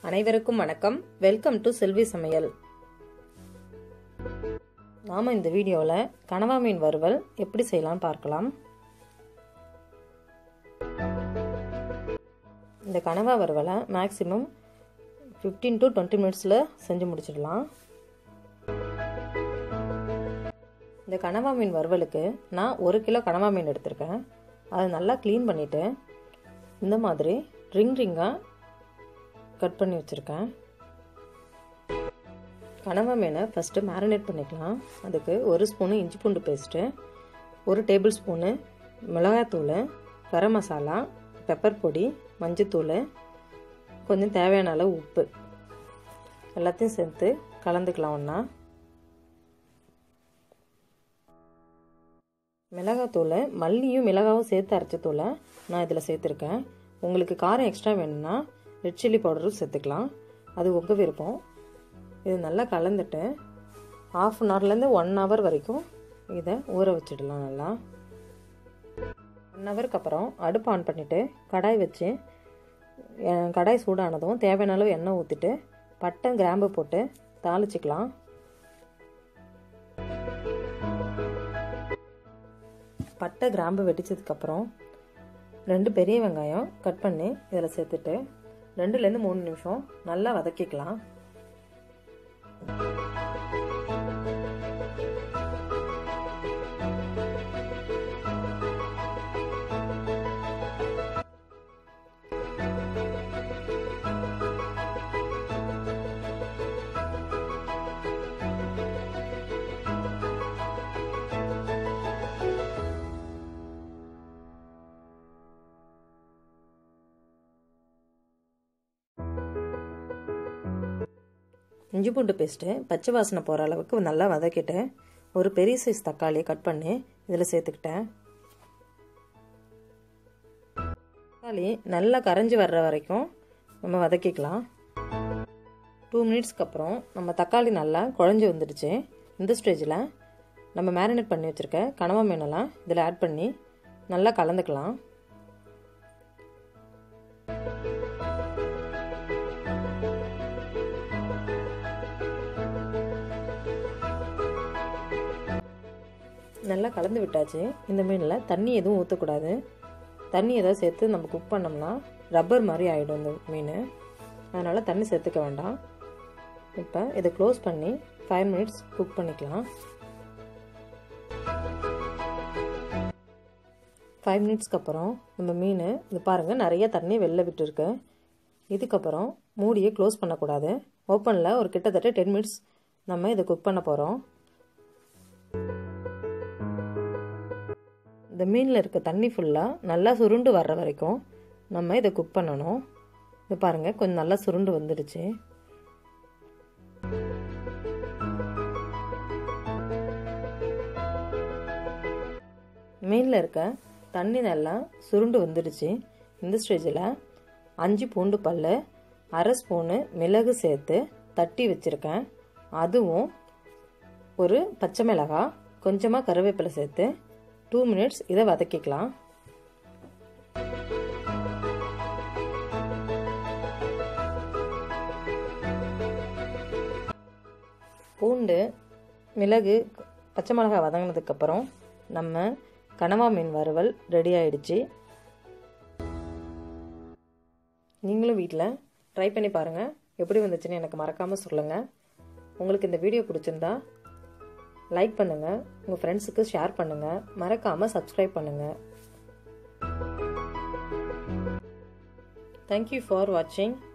அனைவருக்கும் வணக்கம் welcome to செல்வி சமையல் நாம் இந்த வீடியோவில் கனவா மீன் வறுவல் எப்படி செய்யலாம் பார்க்கலாம் இந்த கனவா வறுவலை மேக்ஸிமம் ஃபிஃப்டீன் டு டுவெண்ட்டி மினிட்ஸில் செஞ்சு முடிச்சிடலாம் இந்த கனவா மீன் வறுவலுக்கு நான் ஒரு கிலோ கனவா மீன் எடுத்திருக்கேன் அதை நல்லா க்ளீன் பண்ணிவிட்டு இந்த மாதிரி ரிங் ரிங்காக கட் பண்ணி வச்சுருக்கேன் கனவா மீனை ஃபஸ்ட்டு மேரினேட் பண்ணிக்கலாம் அதுக்கு ஒரு ஸ்பூனு இஞ்சி பூண்டு பேஸ்ட்டு ஒரு டேபிள் ஸ்பூனு மிளகாத்தூள் கரம் மசாலா பெப்பர் பொடி மஞ்சத்தூள் கொஞ்சம் தேவையான அளவு உப்பு எல்லாத்தையும் சேர்த்து கலந்துக்கலாம் ஒன்றா மிளகாத்தூள் மல்லியும் மிளகாவும் சேர்த்து அரைச்ச தூளை நான் இதில் சேர்த்துருக்கேன் உங்களுக்கு காரம் எக்ஸ்ட்ரா வேணும்னா ரெட் சில்லி பவுடரும் சேர்த்துக்கலாம் அது உங்கள் விருப்பம் இது நல்லா கலந்துட்டு ஆஃப் அன் ஹவர்லேருந்து ஒன் ஹவர் வரைக்கும் இதை ஊற வச்சிடலாம் நல்லா ஒன் ஹவருக்கு அப்புறம் அடுப்பு ஆன் பண்ணிவிட்டு கடாய் வச்சு கடாய் சூடானதும் தேவையான அளவு எண்ணெய் ஊற்றிட்டு பட்டை கிராம்பு போட்டு தாளிச்சிக்கலாம் பட்டை கிராம்பு வெடித்ததுக்கப்புறம் ரெண்டு பெரிய வெங்காயம் கட் பண்ணி இதில் சேர்த்துட்டு ரெண்டுலேருந்து மூணு நிமிஷம் நல்லா வதக்கிக்கலாம் இஞ்சி பூண்டு பேஸ்ட்டு பச்சை வாசனை போகிற அளவுக்கு நல்லா வதக்கிட்டு ஒரு பெரிய சைஸ் தக்காளியை கட் பண்ணி இதில் சேர்த்துக்கிட்டேன் தக்காளி நல்லா கரைஞ்சி வர்ற வரைக்கும் நம்ம வதக்கிக்கலாம் டூ மினிட்ஸ்க்கு அப்புறம் நம்ம தக்காளி நல்லா குழஞ்சி வந்துடுச்சு இந்த ஸ்டேஜில் நம்ம மேரினேட் பண்ணி வச்சுருக்க கனவா மீனெல்லாம் இதில் ஆட் பண்ணி நல்லா கலந்துக்கலாம் நல்லா கலந்து விட்டாச்சு இந்த மீனில் தண்ணி எதுவும் ஊற்றக்கூடாது தண்ணி எதாவது சேர்த்து நம்ம குக் பண்ணோம்னா ரப்பர் மாதிரி ஆகிடும் இந்த மீன் அதனால் தண்ணி சேர்த்துக்க வேண்டாம் இப்போ இதை க்ளோஸ் பண்ணி ஃபைவ் மினிட்ஸ் குக் பண்ணிக்கலாம் ஃபைவ் மினிட்ஸ்க்கு அப்புறம் நம்ம மீன் இது பாருங்கள் நிறைய தண்ணி வெளில விட்டுருக்கு இதுக்கப்புறம் மூடியை க்ளோஸ் பண்ணக்கூடாது ஓப்பனில் ஒரு கிட்டத்தட்ட டென் மினிட்ஸ் நம்ம இதை குக் பண்ண போகிறோம் இந்த மீனில் இருக்க தண்ணி ஃபுல்லாக நல்லா சுருண்டு வர்ற வரைக்கும் நம்ம இதை குக் பண்ணணும் இது பாருங்கள் கொஞ்சம் நல்லா சுருண்டு வந்துடுச்சு மீனில் இருக்க தண்ணி நல்லா சுருண்டு வந்துடுச்சு இந்த ஸ்டேஜில் அஞ்சு பூண்டு பல் அரை ஸ்பூனு மிளகு சேர்த்து தட்டி வச்சுருக்கேன் அதுவும் ஒரு பச்சை மிளகாய் கொஞ்சமாக கருவேப்பிலை சேர்த்து டூ மினிட்ஸ் இதை வதக்கிக்கலாம் பூண்டு மிளகு பச்சை மிளகாய் வதங்கினதுக்கப்புறம் நம்ம கனவா மீன் வறுவல் ரெடி ஆயிடுச்சு நீங்களும் வீட்டில் ட்ரை பண்ணி பாருங்கள் எப்படி வந்துச்சுன்னு எனக்கு மறக்காமல் சொல்லுங்கள் உங்களுக்கு இந்த வீடியோ பிடிச்சிருந்தா லைக் பண்ணுங்கள் உங்கள் ஃப்ரெண்ட்ஸுக்கு ஷேர் பண்ணுங்கள் மறக்காமல் சப்ஸ்கிரைப் பண்ணுங்கள் தேங்க்யூ ஃபார் வாட்சிங்